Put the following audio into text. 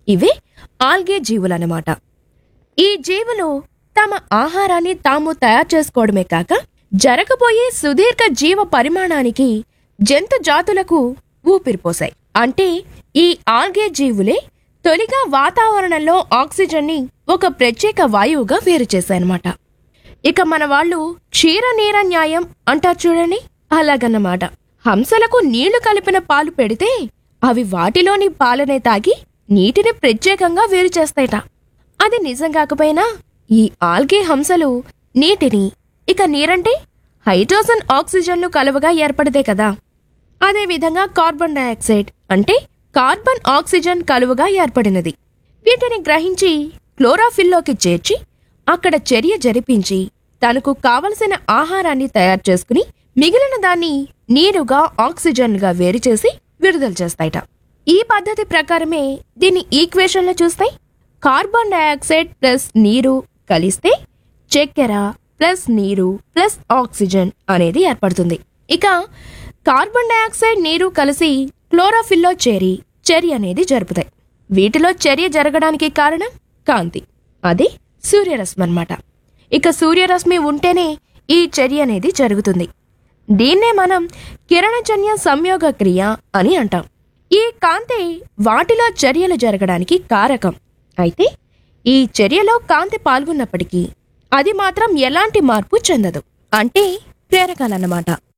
ఇవే ఆల్గే జీవులన్నమాట ఈ జీవులు తమ ఆహారాన్ని తాము తయారు చేసుకోవడమే కాక జరగబోయే సుదీర్ఘ జీవ పరిమాణానికి జంతు జాతులకు ఊపిరిపోసాయి అంటే ఈ ఆల్గే జీవులే తొలిగా వాతావరణంలో ఆక్సిజన్ని ఒక ప్రత్యేక వాయువుగా వేరు చేశాయన్నమాట ఇక మన వాళ్ళు క్షీర నీర న్యాయం అంటారు చూడండి అలాగన్నమాట హంసలకు నీళ్లు కలిపిన పాలు పెడితే అవి వాటిలోని పాలనే తాగి నీటిని ప్రత్యేకంగా వేరు చేస్తాయట అది నిజం కాకపోయినా ఈ ఆల్గే హంసలు నీటిని ఇక నీరంటే హైడ్రోజన్ ఆక్సిజన్లు కలవగా ఏర్పడదే కదా అదేవిధంగా కార్బన్ డయాక్సైడ్ అంటే కార్బన్ ఆక్సిజన్ కలువగా ఏర్పడినది వీటిని గ్రహించి క్లోరాఫిల్లోకి చేర్చి అక్కడ చర్య జరిపించి తనకు కావలసిన ఆహారాన్ని తయారు చేసుకుని మిగిలిన దాన్ని నీరుగా ఆక్సిజన్గా వేరు చేసి విడుదల చేస్తాయట ఈ పద్ధతి ప్రకారమే దీన్ని ఈక్వేషన్లో చూస్తే కార్బన్ డయాక్సైడ్ ప్లస్ నీరు కలిస్తే చక్కెర ప్లస్ నీరు ప్లస్ ఆక్సిజన్ అనేది ఏర్పడుతుంది ఇక కార్బన్ డయాక్సైడ్ నీరు కలిసి క్లోరోఫిల్లో చేరి చర్య అనేది జరుపుతాయి వీటిలో చర్య జరగడానికి కారణం కాంతి అది సూర్యరశ్మి అన్నమాట ఇక సూర్యరశ్మి ఉంటేనే ఈ చర్య అనేది జరుగుతుంది దీన్నే మనం కిరణజన్య సంయోగ క్రియ అని అంటాం ఈ కాంతి వాటిలో చర్యలు జరగడానికి కారకం అయితే ఈ చర్యలో కాంతి పాల్గొన్నప్పటికీ అది మాత్రం ఎలాంటి మార్పు చెందదు అంటే ప్రేరకాలన్నమాట